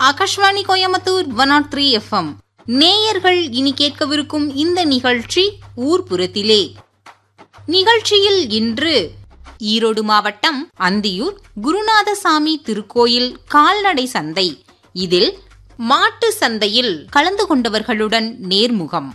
Akashvani Coimbatore one nought three FM நேயர்கள் இனி கேட்கவிருக்கும் இந்த நிகழ்ச்சி ஊர்புறத்திலே நிகழ்ச்சியில் இன்று ஈரோடு மாவட்டம் அந்தியூர் குருநாதசாமி திருக்கோயில் கால்நடை சந்தை இதில் மாட்டு சந்தையில் கலந்து கொண்டவர்களுடன் நேர்முகம்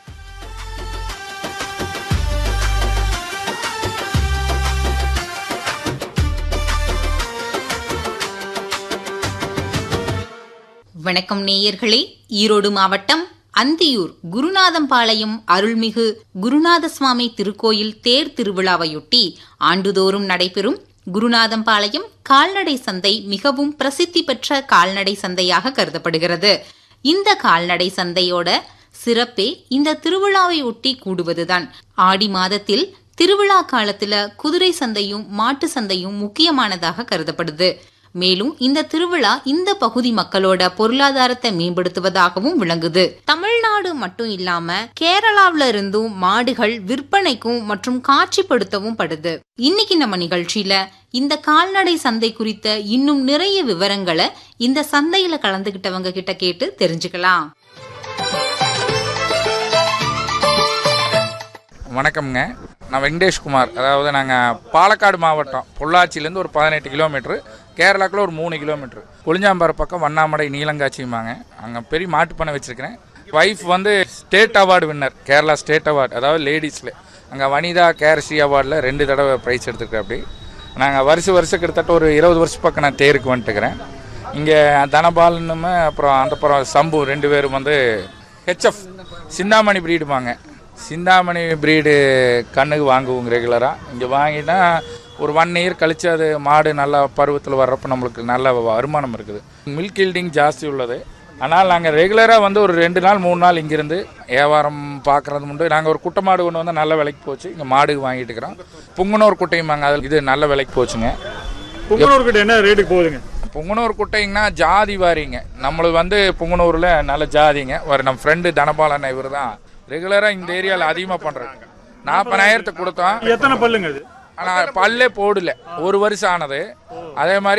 வணக்கம் நேயர்களே ஈரோடு மாவட்டம் அந்தியூர் குருநாதம்பாளையம் அருள்மிகு குருநாத சுவாமி திருக்கோயில் தேர் திருவிழாவையொட்டி ஆண்டுதோறும் நடைபெறும் குருநாதம்பாளையம் கால்நடை சந்தை மிகவும் பிரசித்தி பெற்ற கால்நடை சந்தையாக கருதப்படுகிறது இந்த கால்நடை சந்தையோட சிறப்பே இந்த திருவிழாவை ஒட்டி கூடுவதுதான் ஆடி மாதத்தில் திருவிழா காலத்துல குதிரை சந்தையும் மாட்டு சந்தையும் முக்கியமானதாக கருதப்படுது மேலும் இந்த திருவிழா இந்த பகுதி மக்களோட பொருளாதாரத்தை மேம்படுத்துவதாகவும் விளங்குது தமிழ்நாடு மட்டும் இல்லாம கேரளாவில இருந்தும் மாடுகள் விற்பனைக்கும் மற்றும் காட்சிப்படுத்தவும் படுது இன்னைக்கு நம்ம நிகழ்ச்சியில இந்த கால்நடை சந்தை குறித்த இன்னும் நிறைய விவரங்களை இந்த சந்தையில கலந்துகிட்டவங்க கிட்ட கேட்டு தெரிஞ்சுக்கலாம் வணக்கம்ங்க நான் வெங்கடேஷ்குமார் அதாவது நாங்கள் பாலக்காடு மாவட்டம் பொள்ளாச்சியிலேருந்து ஒரு பதினெட்டு கிலோமீட்ரு கேரளாக்குள்ள ஒரு மூணு கிலோமீட்ரு கொளிஞ்சாம்பாறை பக்கம் வண்ணாமடை நீலங்காட்சியுமாங்க அங்கே பெரிய மாட்டு பண்ணை வச்சுருக்கிறேன் ஒய்ஃப் வந்து state award winner Kerala state award அதாவது லேடிஸில் அங்கே வனிதா கேரசி அவார்டில் ரெண்டு தடவை ப்ரைஸ் எடுத்துருக்கேன் அப்படி நாங்கள் வருஷம் வருஷம் கிட்டத்தட்ட ஒரு இருபது வருஷம் பக்கம் நான் தேருக்கு வந்துட்டுக்கிறேன் இங்கே தனபாலனுமே அப்புறம் அந்த அப்புறம் சம்பு ரெண்டு பேரும் வந்து ஹெச்எஃப் சிந்தாமணி பிரீடுமாங்க சிந்தாமணி பிரீடு கண்ணுக்கு வாங்குவோங்க ரெகுலராக இங்கே வாங்கினா ஒரு ஒன் இயர் கழிச்சு அது மாடு நல்லா பருவத்தில் வர்றப்போ நம்மளுக்கு நல்ல வருமானம் இருக்குது மில்க் ஹீல்டிங் ஜாஸ்தி உள்ளது ஆனால் நாங்கள் ரெகுலராக வந்து ஒரு ரெண்டு நாள் மூணு நாள் இங்கிருந்து வியாபாரம் பார்க்குறது உண்டு நாங்கள் ஒரு குட்டை மாடு கொண்டு வந்து நல்ல விலைக்கு போச்சு இங்கே மாடு வாங்கிட்டு இருக்கிறோம் புங்குனூர் குட்டையுமாங்க அது இது நல்ல விலைக்கு போச்சுங்க புங்கனூர் கிட்ட என்ன ரேட்டுக்கு போகுதுங்க புங்குனூர் குட்டைங்கன்னா ஜாதி வாரிங்க நம்மளுக்கு வந்து புங்குனூரில் நல்ல ஜாதிங்க ஒரு நம்ம ஃப்ரெண்டு தனபாலன் இவர் தான் ரெகுலராக இந்த ஏரியாவில் அதிகமாக பண்ணுறாங்க நாற்பதாயிரத்துக்கு கொடுத்தோம் எத்தனை பல்லுங்க அது ஆனால் பல்லே போடல ஒரு வருஷம் ஆனது அதே மாதிரி